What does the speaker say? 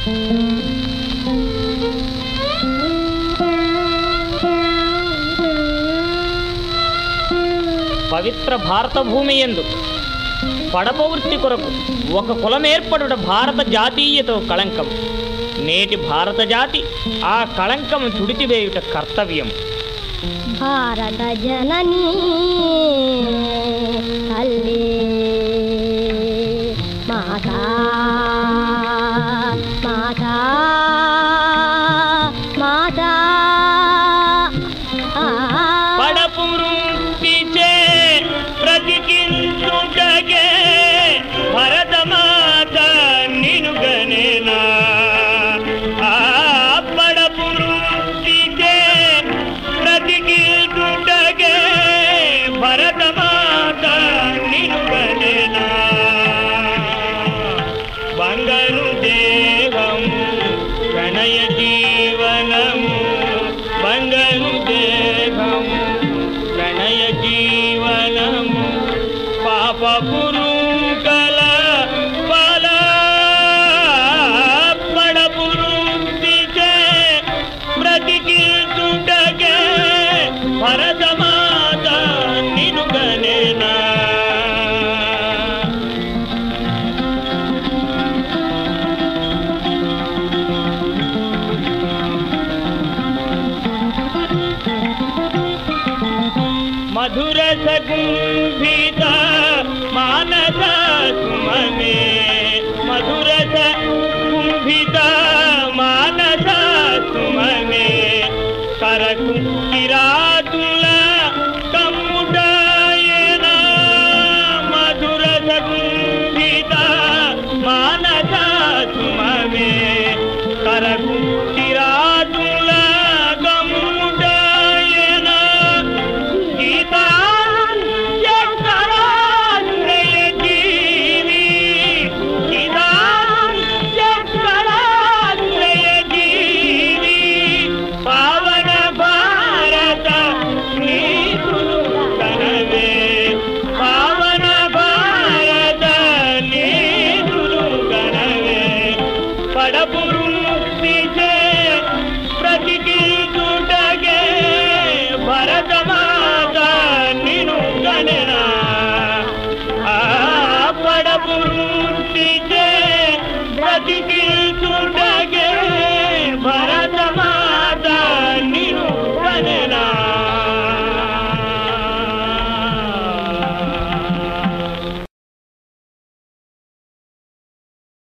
పవిత్ర భారత భూమి ఎందు పడపవృత్తి కొరకు ఒక కులమేర్పడుట భారత జాతీయత కళంకం నేటి భారత జాతి ఆ కళంకము తుడిచివేయుట కర్తవ్యం భారత జననీ తల్లి మాతా మాతా మాతా ఆ, పడపు వృత్తిచే బ్రతికించుటకే భరతమాత నినుగనేనా ఆ పడపు వృత్తిచే బ్రతికించుటకే భరతమాత నినుగనేనా బంగారు దేహము ప్రణయ జీవనము బంగారు దేహము ప్రణయ జీవనము పాప పురుగల బల పడపురుతిచే బ్రతికించుటకే భరతమాత నినుగనేనా మధుర సగుంభిత మానస సుమనే మధుర సగుంభిత మానస సుమనే కరకు కిరాతుల కమ్ముటాయన మధుర సగుంభిత మానస సుమనే కరకు కిరాతుల గమ్ముటాయన పావన భారత నీతులు కనవే పావన భారత నీతులు కనవే పడపురు ప్రతికించుటగే భరతమాత నిను గణనా ఆ పడపురు ప్రతికి